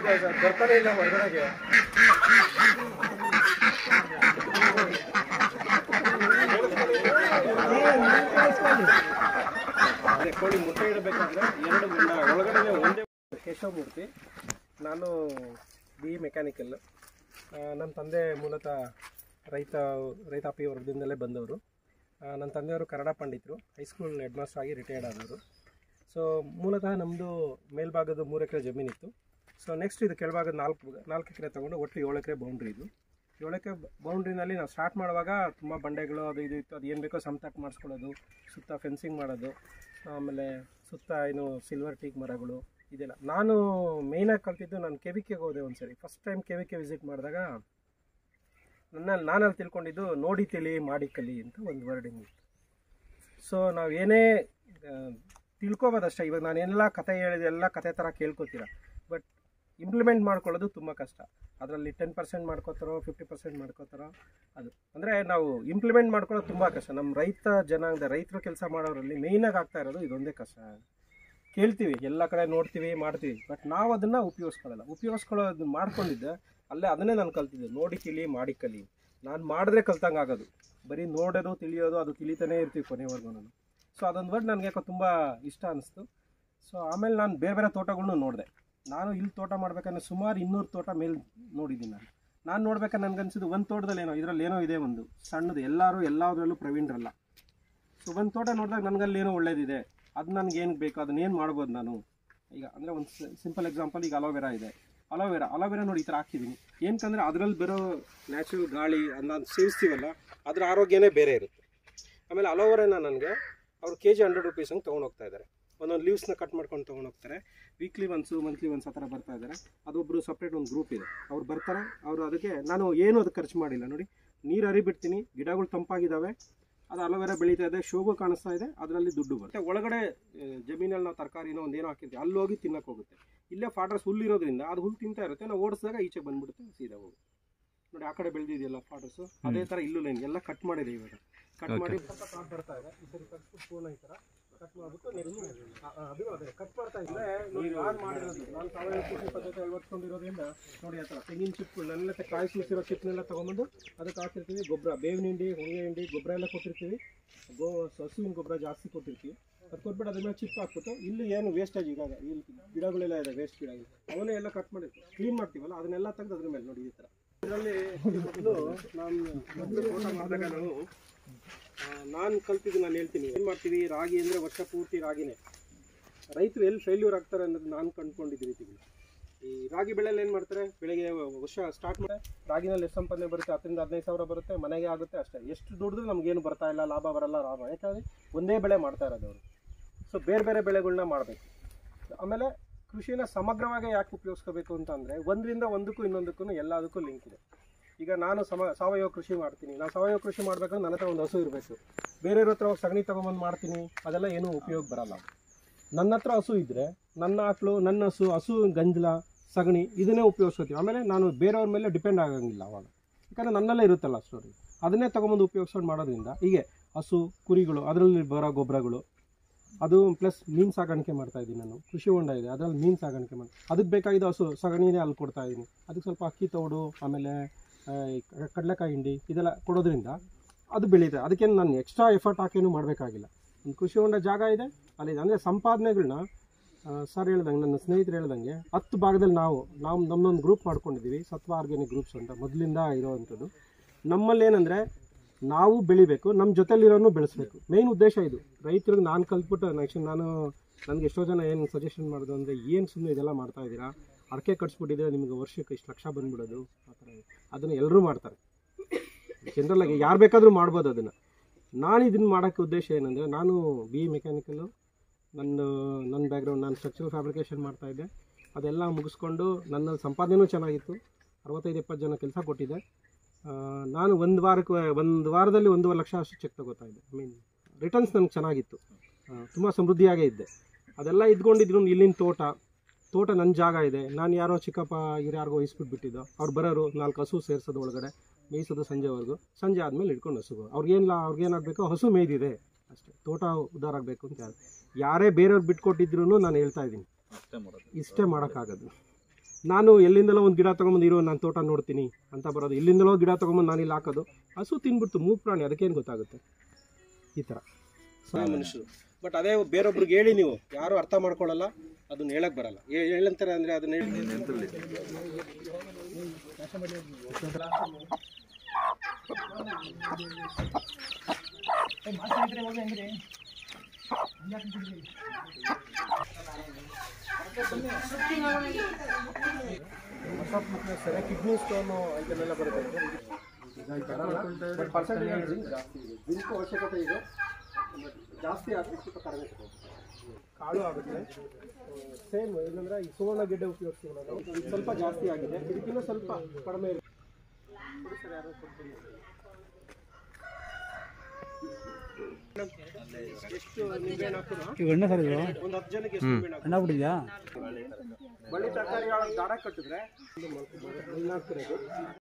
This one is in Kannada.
ಮಾಡ್ತಾ ಇದ್ದಾರೆ ಬರ್ತಾನೆ ಇಲ್ಲ ಹೊರಗಡೆಗೆ ಅದೇ ಕೋಳಿ ಮುಟ್ಟೆ ಇಡಬೇಕಾದ್ರೆ ಎರಡು ಬಣ್ಣ ಒಳಗಡೆ ಒಂದೇ ಕೇಶವಮೂರ್ತಿ ನಾನು ಬಿ ಮೆಕ್ಯಾನಿಕಲ್ ನನ್ನ ತಂದೆ ಮೂಲತಃ ರೈತ ರೈತಾಪಿ ವರ್ಗದಿಂದಲೇ ಬಂದವರು ಆ, ನನ್ನ ತಂದೆಯವರು ಕನ್ನಡ ಪಂಡಿತರು ಹೈಸ್ಕೂಲ್ ಹೆಡ್ ಮಾಸ್ಟರ್ ಆಗಿ ರಿಟೈರ್ಡ್ ಆದವರು ಸೊ ಮೂಲತಃ ನಮ್ಮದು ಮೇಲ್ಭಾಗದ ಮೂರು ಎಕರೆ ಜಮೀನಿತ್ತು ಸೊ ನೆಕ್ಸ್ಟ್ ಇದು ಕೆಳಭಾಗದ ನಾಲ್ಕು ನಾಲ್ಕು ಎಕರೆ ತೊಗೊಂಡು ಒಟ್ಟು ಏಳು ಎಕರೆ ಬೌಂಡ್ರಿ ಇದು ಏಳು ಎಕರೆ ಬೌಂಡ್ರಿನಲ್ಲಿ ನಾವು ಸ್ಟಾರ್ಟ್ ಮಾಡುವಾಗ ತುಂಬ ಬಂಡೆಗಳು ಅದು ಇದು ಇತ್ತು ಅದು ಏನು ಬೇಕೋ ಸಮತಟ್ಟು ಮಾಡಿಸ್ಕೊಳ್ಳೋದು ಸುತ್ತ ಫೆನ್ಸಿಂಗ್ ಮಾಡೋದು ಆಮೇಲೆ ಸುತ್ತ ಏನು ಸಿಲ್ವರ್ ಟೀಕ್ ಮರಗಳು ಇದೆಲ್ಲ ನಾನು ಮೇಯ್ನಾಗಿ ಕಲ್ತಿದ್ದು ನಾನು ಕೆ ವಿ ಕೆಗೆ ಹೋದೆ ಒಂದ್ಸರಿ first time K V K visit ಮಾಡಿದಾಗ ನನ್ನ ನಾನಲ್ಲಿ ತಿಳ್ಕೊಂಡಿದ್ದು ನೋಡಿ ತಿಳಿ ಮಾಡಿ ಕಲಿ ಅಂತ ಒಂದು ವರ್ಡಿಂಗ್ ಇತ್ತು ಸೊ ನಾವು ಏನೇ ಆ, ತಿಳ್ಕೊಬೋದಷ್ಟೇ ಇವಾಗ ನಾನೆಲ್ಲ ಕತೆ ಹೇಳಿದೆ ಎಲ್ಲ ಕತೆ ಥರ ಕೇಳ್ಕೊತೀರ ಬಟ್ ಇಂಪ್ಲಿಮೆಂಟ್ ಮಾಡ್ಕೊಳ್ಳೋದು ತುಂಬ ಕಷ್ಟ ಅದರಲ್ಲಿ ಟೆನ್ ಪರ್ಸೆಂಟ್ ಮಾಡ್ಕೋತಾರೋ ಫಿಫ್ಟಿ ಪರ್ಸೆಂಟ್ ಮಾಡ್ಕೋತಾರೋ ಅದು ಅಂದರೆ ನಾವು ಇಂಪ್ಲಿಮೆಂಟ್ ಮಾಡ್ಕೊಳ್ಳೋದು ತುಂಬ ಕಷ್ಟ ನಮ್ಮ ರೈತ ಜನಾಂಗದ ರೈತರು ಕೆಲಸ ಮಾಡೋರಲ್ಲಿ ಮೇಯ್ನಾಗಿ ಆಗ್ತಾ ಇರೋದು ಇದೊಂದೇ ಕಷ್ಟ ಕೇಳ್ತೀವಿ ಎಲ್ಲ ಕಡೆ ನೋಡ್ತೀವಿ ಮಾಡ್ತೀವಿ ಬಟ್ ನಾವು ಅದನ್ನು ಉಪಯೋಗಿಸ್ಕೊಳ್ಳಲ್ಲ ಉಪಯೋಗಿಸ್ಕೊಳ್ಳೋದು ಮಾಡ್ಕೊಂಡಿದ್ದೆ ಅಲ್ಲೇ ಅದನ್ನೇ ನಾನು ಕಲ್ತಿದ್ದೆ ನೋಡಿ ತಿಳಿ ಮಾಡಿ ಕಲಿ ನಾನು ಮಾಡಿದ್ರೆ ಕಲ್ತಂಗೆ ಆಗೋದು ಬರೀ ನೋಡೋದು ತಿಳಿಯೋದು ಅದು ತಿಳಿತಾನೇ ಇರ್ತೀವಿ ಕೊನೆವರೆಗೂ ನಾನು ಸೊ ಅದೊಂದು ವರ್ಡ್ ನನಗೆ ಯಾಕೋ ತುಂಬ ಇಷ್ಟ ಅನಿಸ್ತು ಸೊ ಆಮೇಲೆ ನಾನು ಬೇರೆ ಬೇರೆ ತೋಟಗಳ್ನು ನೋಡಿದೆ ನಾನು ಇಲ್ಲಿ ತೋಟ ಮಾಡ್ಬೇಕಂದ್ರೆ ಸುಮಾರು ಇನ್ನೂರು ತೋಟ ಮೇಲೆ ನೋಡಿದ್ದೀನಿ ನಾನು ನಾನು ನೋಡ್ಬೇಕಾದ್ರೆ ನನಗನ್ಸಿದ್ದು ಒಂದು ತೋಟದಲ್ಲಿ ಏನೋ ಇದರಲ್ಲಿ ಏನೋ ಇದೆ ಒಂದು ಸಣ್ಣದು ಎಲ್ಲರೂ ಎಲ್ಲದರಲ್ಲೂ ಪ್ರವೀಣರಲ್ಲ ಸೊ ಒಂದು ತೋಟ ನೋಡಿದಾಗ ನನಗಲ್ಲಿ ಏನೋ ಒಳ್ಳೇದಿದೆ ಅದು ನನಗೆ ಏನು ಬೇಕು ಅದನ್ನ ಏನು ಮಾಡ್ಬೋದು ನಾನು ಈಗ ಅಂದರೆ ಒಂದು ಸಿಂಪಲ್ ಎಕ್ಸಾಂಪಲ್ ಈಗ ಅಲೋವೆರಾ ಇದೆ ಅಲೋವೆರಾ ಅಲೋವೆರಾ ನೋಡಿ ಈ ಥರ ಹಾಕಿದ್ದೀನಿ ಏನಕ್ಕಂದ್ರೆ ಅದರಲ್ಲಿ ಬರೋ ನ್ಯಾಚುರಲ್ ಗಾಳಿ ನಾನು ಸೇವಿಸ್ತೀವಲ್ಲ ಅದ್ರ ಆರೋಗ್ಯನೇ ಬೇರೆ ಇರುತ್ತೆ ಆಮೇಲೆ ಅಲೋವೆರಾನ ನನಗೆ ಅವರು ಕೆ ಜಿ ಹಂಡ್ರೆಡ್ ರುಪೀಸ್ ಹಂಗೆ ತೊಗೊಂಡು ಹೋಗ್ತಾ ಇದ್ದಾರೆ ಒಂದೊಂದು ಲೀವ್ಸ್ನ ಕಟ್ ಮಾಡ್ಕೊಂಡು ತೊಗೊಂಡು ಹೋಗ್ತಾರೆ ವೀಕ್ಲಿ ಒನ್ಸು ಮಂತ್ಲಿ ಒನ್ಸ್ ಆ ಥರ ಬರ್ತಾ ಇದ್ದಾರೆ ಅದೊಬ್ಬರು ಸಪ್ರೇಟ್ ಒಂದು ಗ್ರೂಪ್ ಇದೆ ಅವ್ರು ಬರ್ತಾರೆ ಅವರು ಅದಕ್ಕೆ ನಾನು ಏನು ಅದಕ್ಕೆ ಖರ್ಚು ಮಾಡಿಲ್ಲ ನೋಡಿ ನೀರು ಹರಿಬಿಡ್ತೀನಿ ಗಿಡಗಳು ತಂಪಾಗಿದ್ದಾವೆ ಅದು ಅಲೋವೆರಾ ಬೆಳೀತಾ ಇದೆ ಶೋಭು ಕಾಣಿಸ್ತಾ ಇದೆ ಅದರಲ್ಲಿ ದುಡ್ಡು ಬರುತ್ತೆ ಒಳಗಡೆ ಆ, ಜಮೀನಲ್ಲಿ ನಾವು ತರಕಾರಿನೋ ಒಂದೇನೋ ಹಾಕಿರ್ತೀವಿ ಅಲ್ಲಿ ಹೋಗಿ ತಿನ್ನಕ್ಕೆ ಹೋಗುತ್ತೆ ಇಲ್ಲೇ ಫಾಟರ್ಸ್ ಹುಲ್ಲು ಇರೋದ್ರಿಂದ ಅದು ಹುಲ್ಲು ತಿಂತಾ ಇರುತ್ತೆ ನಾವು ಓಡಿಸಿದಾಗ ಈಚೆ ಬಂದ್ಬಿಡುತ್ತೆ ಸೀದಾ ಹೋಗಿ ನೋಡಿ ಆ ಕಡೆ ಬೆಳೆದಿದೆಯಲ್ಲ ಫಾಟರ್ಸು ಅದೇ ಥರ ಇಲ್ಲೂ ಲೈನ್ ಎಲ್ಲ ಕಟ್ ಮಾಡಿದೆ ಇವಾಗ ಕಟ್ ಮಾಡಿ ಸ್ವಲ್ಪ ಕಾಪ್ ಬರ್ತಾ ಇದೆ ಈ ಸರಿ ಕಟ್ ಫೋನ್ ಈ ಥರ ಕಟ್ ಮಾಡ್ಬಿಟ್ಟು ನೀರು ಆ, ಆ, ಅದು ಅದೇ ಕಟ್ ಮಾಡ್ತಾ ಇದ್ರೆ ನಾನು ಮಾಡಿರೋದು ನಾನು ಸಾವಯವ ಕೃಷಿ ಪದ್ಧತಿ ಅಳವಡಿಸ್ಕೊಂಡಿರೋದ್ರಿಂದ ನೋಡಿ ಆ ಥರ ತೆಂಗಿನ ಚಿಪ್ಪುಗಳನ್ನೆಲ್ಲ ಕಾಯಿ ಸುಳಿಸಿರೋ ಚಿಪ್ಪನ್ನೆಲ್ಲ ತೊಗೊಂಬಂದು ಅದಕ್ಕೆ ಹಾಕಿರ್ತೀವಿ ಗೊಬ್ಬರ ಬೇವಿನ ಹಿಂಡಿ ಹೊಂಗೆ ಹಿಂಡಿ ಗೊಬ್ಬರ ಎಲ್ಲ ಕೊಟ್ಟಿರ್ತೀವಿ ಗೋ ಹಸುವಿನ ಗೊಬ್ಬರ ಜಾಸ್ತಿ ಕೊಟ್ಟಿರ್ತೀವಿ ಅದು ಕೊಟ್ಬಿಟ್ಟು ಅದ್ರ ಮೇಲೆ ಚಿಪ್ ಹಾಕ್ಬಿಟ್ಟು ಇಲ್ಲಿ ಏನು ವೇಸ್ಟೇಜ್ ಇವಾಗ ಇಲ್ಲಿ ಗಿಡಗಳೆಲ್ಲ ಇದೆ ವೇಸ್ಟ್ ಗಿಡಗಳು ಅವನ್ನೇ ಎಲ್ಲ ಕಟ್ ಮಾಡಿ ಕ್ಲೀನ್ ಮಾಡ್ತೀವಲ್ಲ ಅದನ್ನೆಲ್ಲ ತೆಗೆದು ಅದ್ರ ಮೇಲೆ ನೋಡಿ ಈ ಥರ ಇದರಲ್ಲಿ ಮೊದಲು ನಾನು ಮೊದಲು ತೋಟ ಮಾಡಿದಾಗ ನಾವು ನಾನು ಕಲ್ತಿದ್ದು ನಾನು ಹೇಳ್ತೀನಿ ಏನು ಮಾಡ್ತೀವಿ ರಾಗಿ ಅಂದರೆ ವರ್ಷ ಪೂರ್ತಿ ರಾಗಿನೇ ರೈತರು ಎಲ್ಲಿ ಫೇಲ್ಯೂರ್ ಆಗ್ತಾರೆ ಅನ್ನೋದು ನಾನು ಕಂಡ್ಕೊಂಡಿದ್ದ ರೀತಿಗಳು ಈ ರಾಗಿ ಬೆಳೆಯಲ್ಲಿ ಏನು ಮಾಡ್ತಾರೆ ಬೆಳಗ್ಗೆ ವರ್ಷ ಸ್ಟಾರ್ಟ್ ಮಾಡಿ ರಾಗಿನಲ್ಲಿ ಎಷ್ಟು ಸಂಪಾದನೆ ಬರುತ್ತೆ ಹತ್ತರಿಂದ ಹದಿನೈದು ಸಾವಿರ ಬರುತ್ತೆ ಮನೆಗೆ ಆಗುತ್ತೆ ಅಷ್ಟೇ ಎಷ್ಟು ದುಡಿದ್ರೂ ನಮಗೇನು ಬರ್ತಾ ಇಲ್ಲ ಲಾಭ ಬರಲ್ಲ ಲಾಭ ಯಾಕಂದರೆ ಒಂದೇ ಬೆಳೆ ಮಾಡ್ತಾ ಇರೋದು ಅವರು ಸೊ ಬೇರೆ ಬೇರೆ ಬೆಳೆಗಳನ್ನ ಮಾಡಬೇಕು ಆಮೇಲೆ ಕೃಷಿನ ಸಮಗ್ರವಾಗಿ ಯಾಕೆ ಉಪಯೋಗಿಸ್ಕೋಬೇಕು ಅಂತ ಅಂದರೆ ಒಂದರಿಂದ ಒಂದಕ್ಕೂ ಇನ್ನೊಂದಕ್ಕೂ ಎಲ್ಲದಕ್ಕೂ ಲಿಂಕ್ ಇದೆ ಈಗ ನಾನು ಸಮ ಸಾವಯವ ಕೃಷಿ ಮಾಡ್ತೀನಿ ನಾನು ಸಾವಯವ ಕೃಷಿ ಮಾಡಬೇಕಂದ್ರೆ ನನ್ನ ಹತ್ರ ಒಂದು ಹಸು ಇರಬೇಕು ಬೇರೆಯವ್ರ ಹತ್ರ ಹೋಗಿ ಸಗಣಿ ತೊಗೊಂಬಂದು ಮಾಡ್ತೀನಿ ಅದೆಲ್ಲ ಏನೂ ಉಪಯೋಗ ಬರಲ್ಲ ನನ್ನ ಹತ್ರ ಹಸು ಇದ್ದರೆ ನನ್ನ ಆಕಳು ನನ್ನ ಹಸು ಹಸು ಗಂಜಲ ಸಗಣಿ ಇದನ್ನೇ ಉಪಯೋಗಿಸ್ಕೊತೀವಿ ಆಮೇಲೆ ನಾನು ಬೇರೆಯವ್ರ ಮೇಲೆ ಡಿಪೆಂಡ್ ಆಗಂಗಿಲ್ಲ ಅವಾಗ ಯಾಕಂದರೆ ನನ್ನಲ್ಲೇ ಇರುತ್ತಲ್ಲ ಸ್ಟೋರಿ ಅದನ್ನೇ ತೊಗೊಂಬಂದು ಉಪಯೋಗಿಸ್ಕೊಂಡು ಮಾಡೋದ್ರಿಂದ ಹೀಗೆ ಹಸು ಕುರಿಗಳು ಅದರಲ್ಲಿ ಬರೋ ಗೊಬ್ಬರಗಳು ಅದು ಪ್ಲಸ್ ಮೀನು ಸಾಗಾಣಿಕೆ ಮಾಡ್ತಾ ಇದ್ದೀನಿ ನಾನು ಕೃಷಿ ಹೊಂಡ ಇದೆ ಅದರಲ್ಲಿ ಮೀನು ಸಾಗಾಣಿಕೆ ಮಾಡಿ ಅದಕ್ಕೆ ಬೇಕಾಗಿದ್ದು ಹಸು ಸಗಣಿನೇ ಅಲ್ಲಿ ಕೊಡ್ತಾ ಇದ್ದೀನಿ ಅದಕ್ಕೆ ಸ್ವಲ್ಪ ಅಕ್ಕಿ ತೌಡು ಆಮೇಲೆ ಆ, ಈ ಕ- ಕಡಲೆಕಾಯಿ ಹಿಂಡಿ ಇದೆಲ್ಲ ಕೊಡೋದ್ರಿಂದ ಅದು ಬೆಳೀತೆ ಅದಕ್ಕೇನು ನಾನು ಎಕ್ಸ್ಟ್ರಾ ಎಫರ್ಟ್ ಹಾಕೇನು ಮಾಡಬೇಕಾಗಿಲ್ಲ ಒಂದು ಕೃಷಿ ಹೊಂಡ ಜಾಗ ಇದೆ ಅಲ್ಲಿ ಅಂದರೆ ಸಂಪಾದನೆಗಳನ್ನ ಸರ್ ಹೇಳ್ದಂಗೆ ನನ್ನ ಸ್ನೇಹಿತರು ಹೇಳ್ದಂಗೆ ಹತ್ತು ಭಾಗದಲ್ಲಿ ನಾವು ನಾವು ನಮ್ಮೊಂದು ಗ್ರೂಪ್ ಮಾಡ್ಕೊಂಡಿದ್ದೀವಿ ಸತ್ವ ಆರ್ಗ್ಯಾನಿಕ್ ಗ್ರೂಪ್ಸ್ ಅಂತ ಮೊದಲಿಂದ ಇರೋವಂಥದ್ದು ನಮ್ಮಲ್ಲಿ ಏನಂದರೆ ನಾವು ಬೆಳಿಬೇಕು ನಮ್ಮ ಜೊತೆಲಿರೋನು ಬೆಳೆಸ್ಬೇಕು ಮೇನ್ ಉದ್ದೇಶ ಇದು ರೈತರಿಗೆ ನಾನು ಕಲ್ತ್ಬಿಟ್ಟು ನೆಕ್ಸ್ಟ್ ನಾನು ನನಗೆ ಎಷ್ಟೋ ಜನ ಏನು ಸಜೆಷನ್ ಮಾಡೋದು ಅಂದರೆ ಏನು ಸುಮ್ಮನೆ ಇದೆಲ್ಲ ಮಾಡ್ತಾ ಇದ್ದೀರಾ ಅಡಕೆ ಕಟ್ಸ್ಬಿಟ್ಟಿದ್ರೆ ನಿಮಗೆ ವರ್ಷಕ್ಕೆ ಇಷ್ಟು ಲಕ್ಷ ಬಂದ್ಬಿಡೋದು ಆ ಥರ ಅದನ್ನು ಎಲ್ಲರೂ ಮಾಡ್ತಾರೆ ಜನರಲ್ ಆಗಿ ಯಾರು ಬೇಕಾದರೂ ಮಾಡ್ಬೋದು ಅದನ್ನು ನಾನು ಇದನ್ನು ಮಾಡೋಕ್ಕೆ ಉದ್ದೇಶ ಏನಂದರೆ ನಾನು ಬಿ ಇ ಮೆಕ್ಯಾನಿಕಲ್ಲು ನನ್ನ ನನ್ನ ಬ್ಯಾಕ್ಗ್ರೌಂಡ್ ನಾನು ಸ್ಟ್ರಕ್ಚರಲ್ ಫ್ಯಾಬ್ರಿಕೇಷನ್ ಮಾಡ್ತಾಯಿದ್ದೆ ಅದೆಲ್ಲ ಮುಗಿಸ್ಕೊಂಡು ನನ್ನ ಸಂಪಾದನೆಯೂ ಚೆನ್ನಾಗಿತ್ತು ಅರವತ್ತೈದು ಎಪ್ಪತ್ತು ಜನ ಕೆಲಸ ಕೊಟ್ಟಿದ್ದೆ ಆ, ನಾನು ಒಂದು ವಾರಕ್ಕೆ ಒಂದು ವಾರದಲ್ಲಿ ಒಂದೂವರೆ ಲಕ್ಷ ಅಷ್ಟು ಚೆಕ್ ತಗೋತಾ ಇದ್ದೆ ಐ ಮೀನ್ ರಿಟರ್ನ್ಸ್ ನನಗೆ ಚೆನ್ನಾಗಿತ್ತು ತುಂಬ ಸಮೃದ್ಧಿಯಾಗೇ ಇದ್ದೆ ಅದೆಲ್ಲ ಇದ್ಕೊಂಡಿದ್ರು ಇಲ್ಲಿನ ತೋಟ ತೋಟ ನನ್ನ ಜಾಗ ಇದೆ ನಾನು ಯಾರೋ ಚಿಕ್ಕಪ್ಪ ಇವ್ರು ಯಾರಿಗೋ ವಹಿಸ್ಬಿಟ್ಬಿಟ್ಟಿದ್ದೋ ಅವ್ರು ಬರೋರು ನಾಲ್ಕು ಹಸು ಸೇರಿಸೋದು ಒಳಗಡೆ ಮೇಯಿಸೋದು ಸಂಜೆವರೆಗೂ ಸಂಜೆ ಆದಮೇಲೆ ಇಟ್ಕೊಂಡು ಹಸುಗಳು ಅವ್ರಿಗೇನಿಲ್ಲ ಅವ್ರಿಗೇನಾಗಬೇಕು ಹಸು ಮೇಯ್ದಿದೆ ಅಷ್ಟೇ ತೋಟ ಉದ್ಧಾರ ಆಗಬೇಕು ಅಂತ ಯಾರು ಯಾರೇ ಬೇರೆಯವ್ರು ಬಿಟ್ಕೊಟ್ಟಿದ್ರು ನಾನು ಹೇಳ್ತಾ ಇದ್ದೀನಿ ಅಷ್ಟೇ ಮಾಡೋದು ಇಷ್ಟೇ ಮಾಡೋಕ್ಕಾಗೋದು ನಾನು ಎಲ್ಲಿಂದಲೋ ಒಂದು ಗಿಡ ತೊಗೊಂಬಂದು ಇರೋ ನಾನು ತೋಟ ನೋಡ್ತೀನಿ ಅಂತ ಬರೋದು ಎಲ್ಲಿಂದಲೋ ಗಿಡ ತೊಗೊಂಬಂದು ನಾನು ಇಲ್ಲಿ ಹಾಕೋದು ಹಸು ತಿನ್ಬಿಡ್ತು ಮೂಗ್ ಪ್ರಾಣಿ ಅದಕ್ಕೇನು ಗೊತ್ತಾಗುತ್ತೆ ಈ ಥರ ಮನುಷ್ಯರು ಬಟ್ ಅದೇ ಬೇರೊಬ್ರಿಗೆ ಹೇಳಿ ನೀವು ಯಾರು ಅರ್ಥ ಮಾಡ್ಕೊಳ್ಳಲ್ಲ ಅದನ್ನ ಹೇಳಕ್ ಬರಲ್ಲ ಏ- ಹೇಳಂತಾರೆ ಅಂದ್ರೆ ಅದನ್ನ ಹೇಳಿ ಸರಿ ಕಿಡ್ನಿ ಸ್ಟೋನು ಇದನ್ನೆಲ್ಲ ಬರುತ್ತೆ ಬಟ್ ಪರ್ಸೆಂಟೇಜ್ ಜಾಸ್ತಿ ಇದೆ ಜಿಂಕ್ ಅವಶ್ಯಕತೆ ಇದೆ ಬಟ್ ಜಾಸ್ತಿ ಆದರೆ ಸ್ವಲ್ಪ ಕಡಿಮೆ ತಗೊಳ್ಳಿ. ಕಾಳು ಆಗುತ್ತೆ ಸೇಮ್ ಏನಂದ್ರೆ ಈ ಸುವರ್ಣ ಗೆಡ್ಡೆ ಉಪಯೋಗಿಸ್ತೀವಿ ನಾವು ಇದು ಸ್ವಲ್ಪ ಜಾಸ್ತಿ ಆಗಿದೆ ಇದಕ್ಕಿಂತ ಸ್ವಲ್ಪ ಕಡಿಮೆ ಇದೆ ಕೊಡಿ ಸರ್ ಯಾರೋ ಕೊಡ್ತೀನಿ. ಎಷ್ಟು ನಿಂಬೆಹಣ್ಣು ಹಾಕೋದು ಈಗ ಎಣ್ಣೆ ಸರ್ ಇದು ಒಂದು ಹತ್ತು ಜನಕ್ಕೆ ಎಷ್ಟು ನಿಂಬೆಹಣ್ಣು ಹಾಕೋದು? ಎಣ್ಣೆ ಬಿಟ್ಟಿದ್ಯಾ ಬಳ್ಳಿ ತರಕಾರಿ ದಾರ ಕಟ್ಟಿದ್ರೆ ಇದು ಮಲ್ಕೊಬೋದು. ಮಣ್ಣು ಹಾಕ್ತಿರೋದು